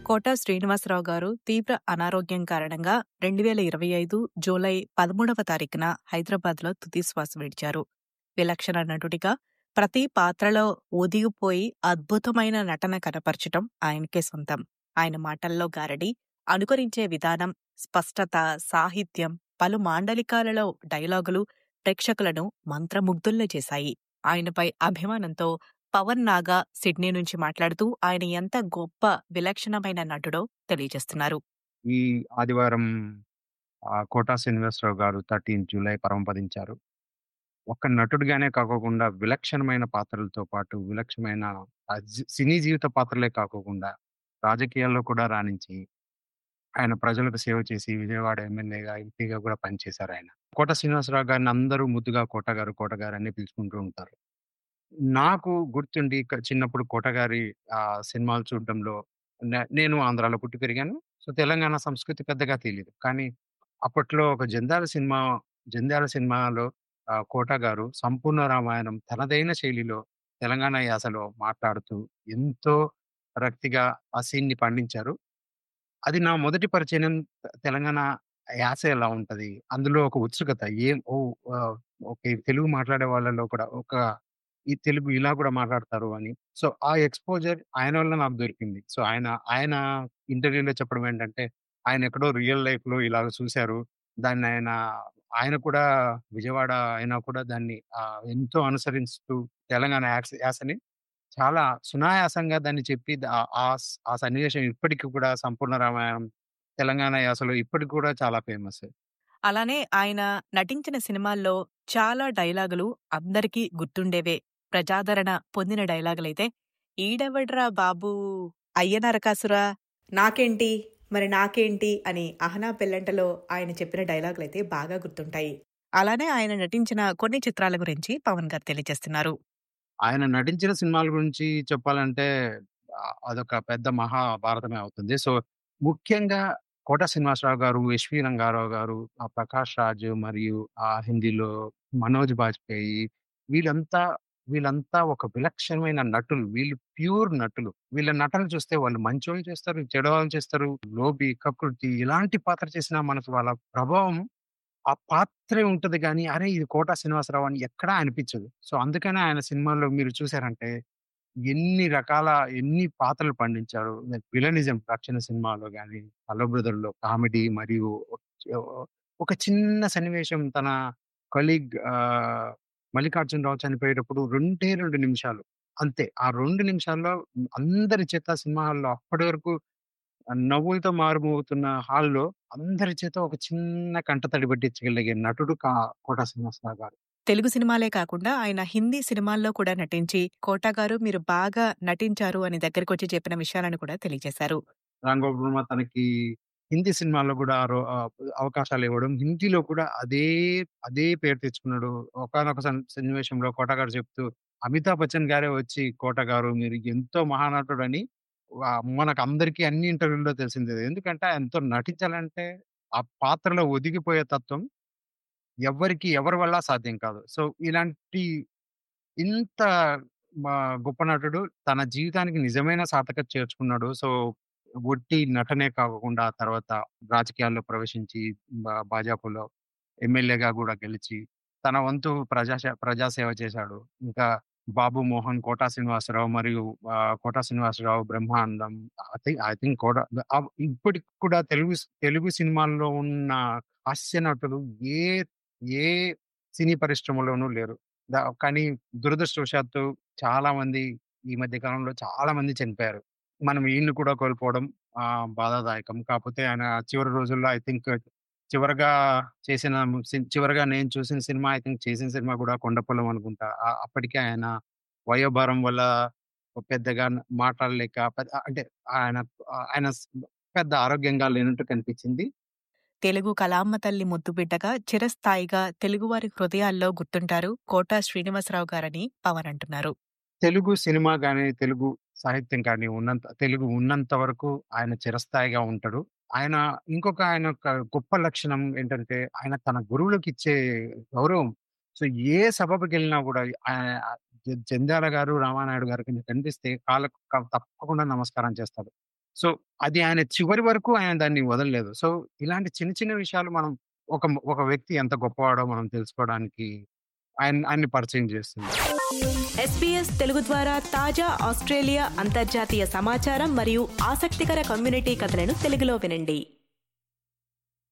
కోట శ్రీనివాసరావు గారు తీవ్ర అనారోగ్యం కారణంగా రెండు వేల ఇరవై ఐదు జూలై పదమూడవ తారీఖున హైదరాబాద్లో తుది శ్వాస విడిచారు విలక్షణ నటుడిగా ప్రతి పాత్రలో ఒదిగిపోయి అద్భుతమైన నటన కనపరచటం ఆయనకే సొంతం ఆయన మాటల్లో గారడి అనుకరించే విధానం స్పష్టత సాహిత్యం పలు మాండలికాలలో డైలాగులు ప్రేక్షకులను మంత్రముగ్ధుల్ని చేశాయి ఆయనపై అభిమానంతో పవన్ నాగా సిడ్నీ నుంచి మాట్లాడుతూ ఆయన ఎంత గొప్ప విలక్షణమైన నటుడో తెలియజేస్తున్నారు ఈ ఆదివారం ఆ, కోటా శ్రీనివాసరావు గారు థర్టీన్ జూలై పరమపదించారు ఒక్క నటుడిగానే కాకోకుండా విలక్షణమైన పాత్రలతో పాటు విలక్షణమైన ఆ జీ- సినీ జీవిత పాత్రలే కాకోకుండా రాజకీయాల్లో కూడా రాణించి ఆయన ప్రజలకు సేవ చేసి విజయవాడ ఎమ్మెల్యేగా ఎంపీగా కూడా పనిచేశారు ఆయన కోట శ్రీనివాసరావు గారిని అందరూ ముద్దుగా కోట గారు కోట గారు అని పిలుచుకుంటూ ఉంటారు నాకు గుర్తుండి ఇక చిన్నప్పుడు కోట గారి ఆ సినిమాలు చూడడంలో నే- నేను ఆంధ్రాలో పుట్టి పెరిగాను సో తెలంగాణ సంస్కృతి పెద్దగా తెలియదు కానీ అప్పట్లో ఒక జంధ్యాల సినిమా జంధ్యాల సినిమాలో ఆ, కోట గారు సంపూర్ణ రామాయణం తనదైన శైలిలో తెలంగాణ యాసలో మాట్లాడుతూ ఎంతో రక్తిగా ఆ సీన్ ని పండించారు అది నా మొదటి పరిచయం తె- తెలంగాణ యాస ఎలా ఉంటది అందులో ఒక ఉత్సుకత ఏం ఓ ఆ, ఓకే తెలుగు మాట్లాడే వాళ్ళలో కూడా ఒక ఈ తెలుగు ఇలా కూడా మాట్లాడతారు అని సో ఆ ఎక్స్పోజర్ ఆయన వల్ల నాకు దొరికింది సో ఆయన ఆయన ఇంటర్వ్యూలో చెప్పడం ఏంటంటే ఆయన ఎక్కడో రియల్ లైఫ్ లో ఇలాగ చూశారు దాన్ని ఆయన ఆయన కూడా విజయవాడ అయినా కూడా దాన్ని ఆ, ఎంతో అనుసరిస్తూ తెలంగాణ యాస- యాసని చాలా సునాయాసంగా దాన్ని చెప్పి ద- ఆ ఆ స్- ఆ సన్నివేశం ఇప్పటికి కూడా సంపూర్ణ రామాయణం తెలంగాణ యాసలో ఇప్పటికి కూడా చాలా ఫేమస్ అలానే ఆయన నటించిన సినిమాల్లో చాలా డైలాగులు అందరికీ గుర్తుండేవే ప్రజాదరణ పొందిన డైలాగులైతే ఈడెవడ్రా బాబు అయ్య నరకాసురా నాకేంటి మరి నాకేంటి అని అహనా పెల్లంటలో ఆయన చెప్పిన డైలాగులైతే బాగా గుర్తుంటాయి అలానే ఆయన నటించిన కొన్ని చిత్రాల గురించి పవన్ గారు తెలియజేస్తున్నారు ఆయన నటించిన సినిమాల గురించి చెప్పాలంటే ఆ, అదొక పెద్ద మహాభారతమే అవుతుంది సో ముఖ్యంగా కోట శ్రీనివాసరావు గారు ఎస్వి రంగారావు గారు ఆ ప్రకాష్ రాజ్ మరియు ఆ హిందీలో మనోజ్ బాజ్పేయి వీళ్ళంతా వీళ్ళంతా ఒక విలక్షణమైన నటులు వీళ్ళు ప్యూర్ నటులు వీళ్ళ నటన చూస్తే వాళ్ళు మంచి వాళ్ళు చేస్తారు చెడు వాళ్ళు చేస్తారు లోబి కకృతి ఇలాంటి పాత్ర చేసినా మనకు వాళ్ళ ప్రభావం ఆ పాత్రే ఉంటది కానీ అరే ఇది కోట శ్రీనివాసరావు అని ఎక్కడా అనిపించదు సో అందుకనే ఆయన సినిమాల్లో మీరు చూసారంటే ఎన్ని రకాల ఎన్ని పాత్రలు పండించారు విలనిజం రక్షణ సినిమాలో కానీ హలో బ్రదర్ లో కామెడీ మరియు ఒక చిన్న సన్నివేశం తన కొలీగ్ మల్లికార్జునరావు చనిపోయేటప్పుడు రెండే రెండు నిమిషాలు అంతే ఆ రెండు నిమిషాల్లో అందరి చేత సినిమా హాల్లో అప్పటి వరకు నవ్వులతో మారుమోగుతున్న హాల్లో అందరి చేత ఒక చిన్న కంటతడి పట్టించగలిగే నటుడు కా కోట శ్రీనివాసరావు గారు తెలుగు సినిమాలే కాకుండా ఆయన హిందీ సినిమాల్లో కూడా నటించి కోటా గారు మీరు బాగా నటించారు అని దగ్గరికి వచ్చి చెప్పిన విషయాలను కూడా తెలియజేశారు రాంగోపాల్ వర్మ తనకి హిందీ సినిమాల్లో కూడా ఆ రో- ఆ అవకాశాలు ఇవ్వడం హిందీలో కూడా అదే అదే పేరు తెచ్చుకున్నాడు ఒకనొక సన్నివేశంలో కోట గారు చెప్తూ అమితాబ్ బచ్చన్ గారే వచ్చి కోట గారు మీరు ఎంతో మహానటుడు అని ఆ మనకు అందరికీ అన్ని ఇంటర్వ్యూల్లో తెలిసిందే ఎందుకంటే ఎంతో నటించాలంటే ఆ పాత్రలో ఒదిగిపోయే తత్వం ఎవరికి ఎవరి వల్ల సాధ్యం కాదు సో ఇలాంటి ఇంత మా గొప్ప నటుడు తన జీవితానికి నిజమైన సార్థకత చేర్చుకున్నాడు సో ఒట్టి నటనే కాకుండా తర్వాత రాజకీయాల్లో ప్రవేశించి బా- భాజపాలో ఎమ్మెల్యేగా కూడా గెలిచి తన వంతు ప్రజా ప్రజాసేవ చేశాడు ఇంకా బాబు మోహన్ కోటా శ్రీనివాసరావు మరియు ఆ, Kota Srinivasarao Brahmanandam I think I think Kota ఆ, ఇప్పటికి కూడా తెలుగు తెలుగు సినిమాల్లో ఉన్న హాస్య నటులు ఏ ఏ సినీ పరిశ్రమలోనూ లేరు దా- కానీ దురదృష్టవశాత్తు చాలా మంది ఈ మధ్య కాలంలో చాలా మంది చనిపోయారు మనం ఈయన్ని కూడా కోల్పోవడం ఆ బాధాదాయకం కాకపోతే ఆయన చివరి రోజుల్లో ఐ థింక్ చివరగా చేసిన సి- చివరగా నేను చూసిన సినిమా ఐ థింక్ చేసిన సినిమా కూడా కొండపొలం అనుకుంటా ఆ- అప్పటికే ఆయన వయోభారం వల్ల పెద్దగా మాట్లాడలేక పెద్ద- అంటే ఆయన ఆయన పెద్ద ఆరోగ్యంగా లేనట్టు కనిపించింది తెలుగు కళామ్మ తల్లి ముద్దుబిడ్డగా చిరస్థాయిగా తెలుగువారి హృదయాల్లో గుర్తుంటారు కోటా శ్రీనివాసరావు గారని పవన్ అంటున్నారు తెలుగు సినిమా కానీ తెలుగు సాహిత్యం కానీ ఉన్నంత తెలుగు ఉన్నంత వరకు ఆయన చిరస్థాయిగా ఉంటాడు ఆయన ఇంకొక ఆయన ఒక గొప్ప లక్షణం ఏంటంటే ఆయన తన గురువులకు ఇచ్చే గౌరవం సో ఏ సభకు వెళ్ళినా కూడా ఆయన- జ- జంధ్యాల గారు రామానాయుడు గారు కింద కనిపిస్తే కాళ్ళకు కా- తప్పకుండా నమస్కారం చేస్తాడు సో, అది ఆయన చివరి వరకు ఆయన దాన్ని వదలలేదు. సో, ఇలాంటి చిన్న చిన్న విషయాలు మనం ఒక ఒక వ్యక్తి ఎంత గొప్పవాడో మనం తెలుసుకోవడానికి ఆయన ఆయన్ని పరిచయం చేస్తుంది. ఎస్బీఎస్ తెలుగు ద్వారా తాజా ఆస్ట్రేలియా అంతర్జాతీయ సమాచారం మరియు ఆసక్తికర కమ్యూనిటీ కథలను తెలుగులో వినండి